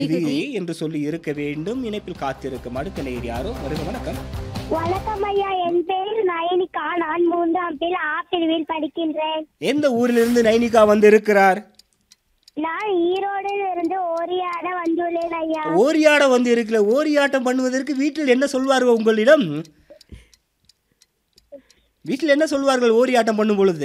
விகுதி என்று சொல்லி இருக்க வேண்டும் இணைப்பில் காத்திருக்கும் அடுத்த நேர் யாரோ வருக வணக்கம் வணக்கம் ஐயா என் பேர் நயனிகா நான் மூன்றாம் பில் ஆ பிரிவில் படிக்கின்றேன் எந்த ஊரிலிருந்து நைனிகா வந்து இருக்கிறார் நான் ஈரோடில் இருந்து ஓரியாட வந்துள்ளேன் ஐயா ஓரியாட வந்து இருக்கிற ஓரியாட்டம் பண்ணுவதற்கு வீட்டில் என்ன சொல்வார்கள் உங்களிடம் வீட்டில் என்ன சொல்வார்கள் ஓரியாட்டம் பண்ணும் பொழுது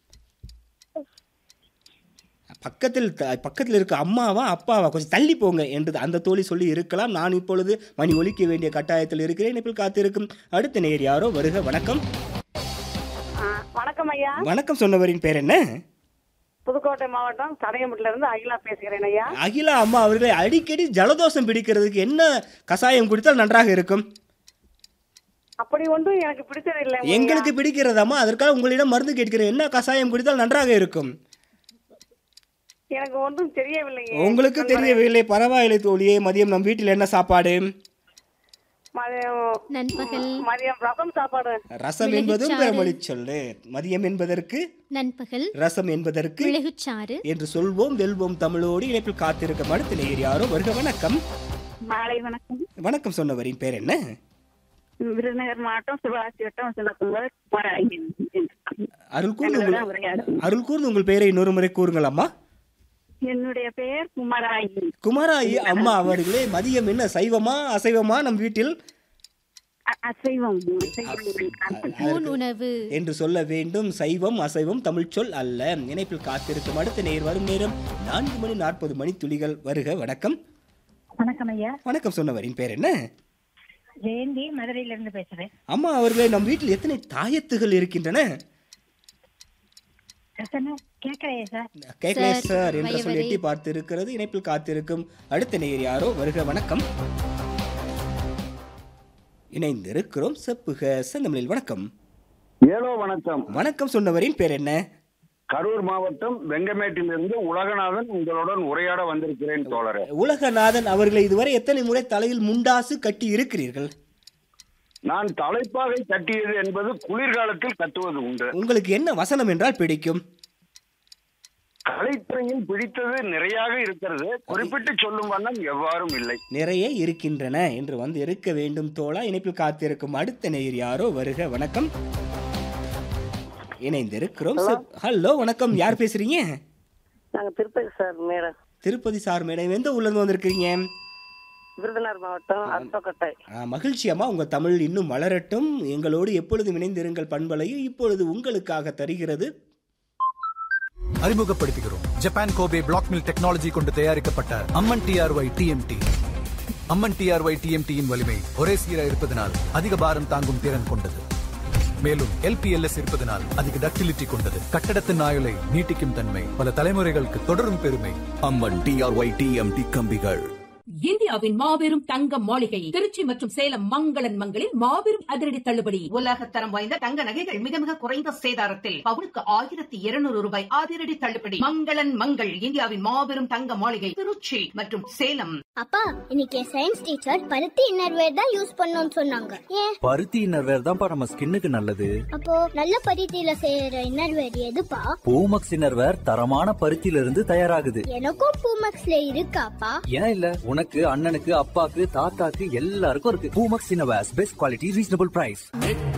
பக்கத்தில் த- பக்கத்தில் இருக்க அம்மாவா அப்பாவா கொஞ்சம் தள்ளி போங்க என்று அந்த தோழி சொல்லி இருக்கலாம் நான் இப்பொழுது மணி ஒலிக்க வேண்டிய கட்டாயத்தில் இருக்கிறேன் இணைப்பில் காத்திருக்கும் அடுத்த நேர் யாரோ வருக வணக்கம் வணக்கம் ஐயா வணக்கம் சொன்னவரின் பேர் என்ன புதுக்கோட்டை மாவட்டம் சடையமுட்டில இருந்து அகிலா பேசுகிறேன் ஐயா அகிலா அம்மா அவர்களை அடிக்கடி ஜலதோஷம் பிடிக்கிறதுக்கு என்ன கசாயம் குடித்தால் நன்றாக இருக்கும் அப்படி ஒன்றும் எனக்கு பிடிச்சது இல்லை எங்களுக்கு பிடிக்கிறதாம்மா அதற்காக உங்களிடம் மருந்து கேட்கிறேன் என்ன கசாயம் குடித்தால் நன்றாக இருக்கும் எனக்கு ஒன்றும் தெரியவில்லை உங்களுக்கு தெரியவில்லை பரவாயில்லை தோழியே மதியம் நம் வீட்டில் என்ன சாப்பாடு மதியம் நண்பகல் மதியம் ரசம் சாப்பாடு ரசம் என்பதும் பிறமொழி சொல்லு மதியம் என்பதற்கு நண்பகல் ரசம் என்பதற்கு மிளகுச்சாறு என்று சொல்வோம் வெல்வோம் தமிழோடு இணைப்பில் காத்திருக்கும் அடுத்த நேர் யாரோ வருக வணக்கம் மாலை வணக்கம் வணக்கம் சொன்னவரின் பேர் என்ன விருதுநகர் மாவட்டம் சிவகாசி வட்டம் சின்னக்கும்பர் குமாரராயன் அருள் கூர்ந்து எங்களுடன் உங்கள் உரையாடும் அருள் கூர்ந்து உங்கள் பெயரை இன்னொரு முறை கூறுங்கள் அம்மா என்னுடைய பெயர் குமாராயன் குமாராயி அம்மா அவர்களே மதியம் என்ன சைவமா அசைவமா நம் வீட்டில் அ- அசைவம் அசைவம். ஊன் உணவு என்று சொல்ல வேண்டும் சைவம் அசைவம் தமிழ் சொல் அல்ல இணைப்பில் காத்திருக்கும் அடுத்த நேர் வரும் நேரம் நான்கு மணி நாற்பது மணி துளிகள் வருக வணக்கம் வணக்கம் ஐயா வணக்கம் சொன்னவரின் பேர் என்ன ஜெயந்தி மதுரையில இருந்து பேசுறேன் அம்மா அவர்களே நம் வீட்டில் எத்தனை தாயத்துகள் இருக்கின்றன எத்தனை கேட்கலையே சார் கேட்கலே சார், சார் என்று சொல்லி வயவரை. எட்டி பார்த்து இருக்கிறது இணைப்பில் காத்திருக்கும் அடுத்த நேர் யாரோ வருக வணக்கம் இணைந்திருக்கிறோம் செப்புக செந்தமிழில் வணக்கம் ஏலோ வணக்கம் வணக்கம் சொன்னவரின் பேர் என்ன கரூர் மாவட்டம் வெங்கமேட்டிலிருந்து உலகநாதன் உங்களுடன் உரையாட வந்திருக்கிறேன் தோழரே உலகநாதன் அவர்களை இதுவரை எத்தனை முறை தலையில் முண்டாசு கட்டி இருக்கிறீர்கள் நான் தலைப்பாகை கட்டியது என்பது குளிர்காலத்தில் கட்டுவது உண்டு உங்களுக்கு என்ன வசனம் என்றால் பிடிக்கும் கலைத்துறையில் பிடித்தது நிறையாக இருக்கிறது குறிப்பிட்டு சொல்லும் வண்ணம் எவ்வாறும் இல்லை நிறைய இருக்கின்றன என்று வந்து இருக்க வேண்டும் தோழா இணைப்பில் காத்திருக்கும் அடுத்த நேயர் யாரோ வருக வணக்கம் இணைந்திருக்கிறோம் செப்- ஹலோ வணக்கம் யார் பேசுறீங்க நாங்க Tirupati sir madam Tirupati sir madam எந்த ஊர்ல இருந்து வந்திருக்கீங்க விருதுநகர் மாவட்டம் அருப்பக்கோட்டை ஆ, மகிழ்ச்சி அம்மா உங்க தமிழ் இன்னும் வளரட்டும் எங்களோடு எப்பொழுதும் இணைந்திருங்கள் பண்பலையும் இப்பொழுது உங்களுக்காக தருகிறது அறிமுகப்படுத்துகிறோம் Japan Kobe black mill technology கொண்டு தயாரிக்கப்பட்ட Amman TRY TMT Amman TRY டிஎம்டியின் வலிமை ஒரே சீரா இருப்பதனால் அதிக பாரம் தாங்கும் திறன் கொண்டது மேலும் எல்பிஎல்எஸ் இருப்பதனால் அதிக டக்டிலிட்டி கொண்டது கட்டடத்தின் ஆயுளை நீட்டிக்கும் தன்மை பல தலைமுறைகளுக்கு தொடரும் பெருமை அம்மன் டிஆர்ஒய் டிஎம்டி கம்பிகள் இந்தியாவின் மாபெரும் தங்க மாளிகை திருச்சி மற்றும் சேலம் மங்களன் மங்களில் மாபெரும் அதிரடி தள்ளுபடி உலக தரம் வாய்ந்த தங்க நகைகள் மிக மிக குறைந்த சேதாரத்தில் பவுனுக்கு ஆயிரத்தி இருநூறு ரூபாய் அதிரடி தள்ளுபடி மங்களன் மங்கள் இந்தியாவின் மாபெரும் தங்க மாளிகை திருச்சி மற்றும் சேலம் அப்பா இன்னைக்கு சயின்ஸ் டீச்சர் பருத்தி இன்னர்வேர் தான் யூஸ் பண்ணணும்னு சொன்னாங்க ஏன் பருத்தி இன்னர்வேர் தான்ப்பா நம்ம ஸ்கின்னுக்கு நல்லது அப்போ நல்ல பருத்தியில செய்யற இன்னர்வேர் எதுப்பா பூமக்ஸ் இன்னர்வேர் தரமான பருத்தியில இருந்து தயாராகுது எனக்கும் பூமக்ஸ்ல இருக்காப்பா ஏன் இல்ல உனக்கு அண்ணனுக்கு அப்பாக்கு தாத்தாக்கு எல்லாருக்கும் இருக்கு Poomex innerwears best quality reasonable price